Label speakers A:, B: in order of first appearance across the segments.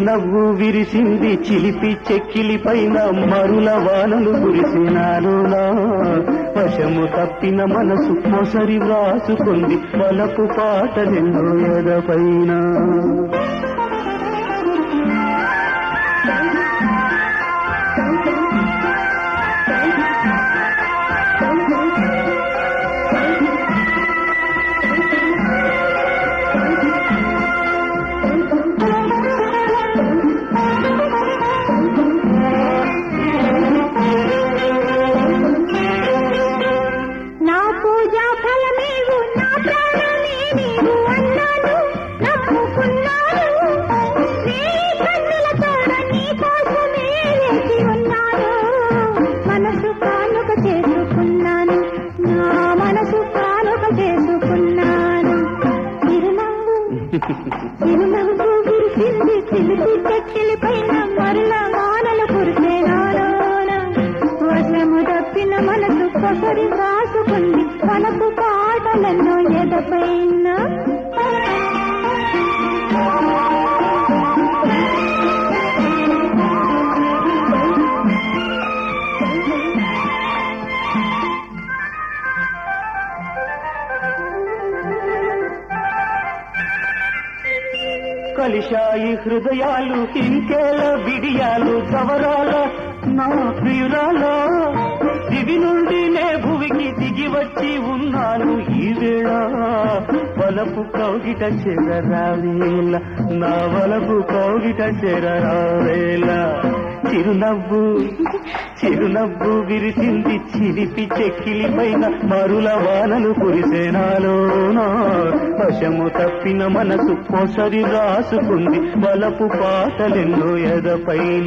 A: చిరునవ్వు విరిసింది చిలిపి చెక్కిలి పైన మరుల వానలు కురిసినారులా వశము తప్పిన మనసు మొసరి వ్రాసుకుంది వలపు పాటలెన్నో ఎదపైన
B: నా పూజా ఫలమేవు నా ప్రాణమే నీవు అన్నాను నమ్ముకున్నాను నీ కన్నులతోడ నీ కోసమే వేచి ఉన్నాను మనసు కానుక చేసుకున్నాను నా మనసు కానుక చేసుకున్నాను చిరునవ్వు చిరునవ్వు విరిసింది చిలిపి చెక్కిలి పైన మరల వానలు కురిసేనాలోన వర్షము తప్పిన మనసు కొసరి రాసుకుంది మనకు పాటలెన్నో ఎదపైన
A: కలిశాయి హృదయాలు ఇంకేల బిడియాలు చవరాల నా ప్రియురాల దివి నుండి నే భువికి దిగి వచ్చి ఉన్నాను ఈ వేళ వలపు కౌగిట చెరరావేల నా వలపు కౌగిట చెరరావేల చిరునవ్వు చిరునవ్వు విరిసింది చిలిపి చెక్కిలి పైన మరుల వానలు కురిసేనాలోనా వశము తప్పిన మనసు పొసరి రాసుకుంది వలపు పాటలెన్నో ఎదపైన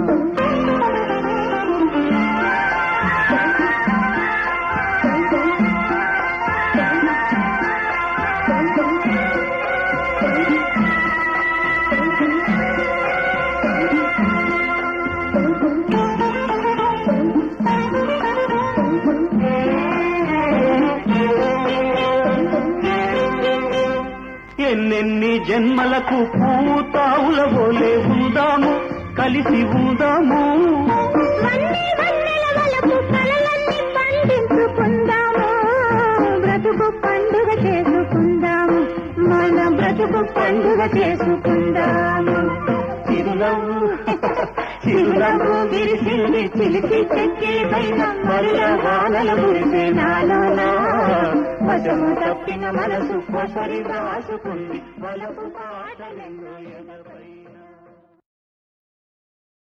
A: ఎన్నెన్ని జన్మలకు పూతావుల పోలే ఉందాము కలిసి ఉందాము
B: వన్నె వన్నెల వలపు కలలన్నీ పండించుకుందాము బ్రతుకు పండుగ చేసుకుందాము మన బ్రతుకు పండుగ చేసుకుందాము
A: చిరునవ్వు
B: చిరునవ్వు విరిసింది చిలిపి చెక్కిలి పైన మరుల వానలు కురిసే నాలోన వశము తప్పిన మనసు పొసరి రాసుకుంది వలపు పాటలెన్నో ఎదపైన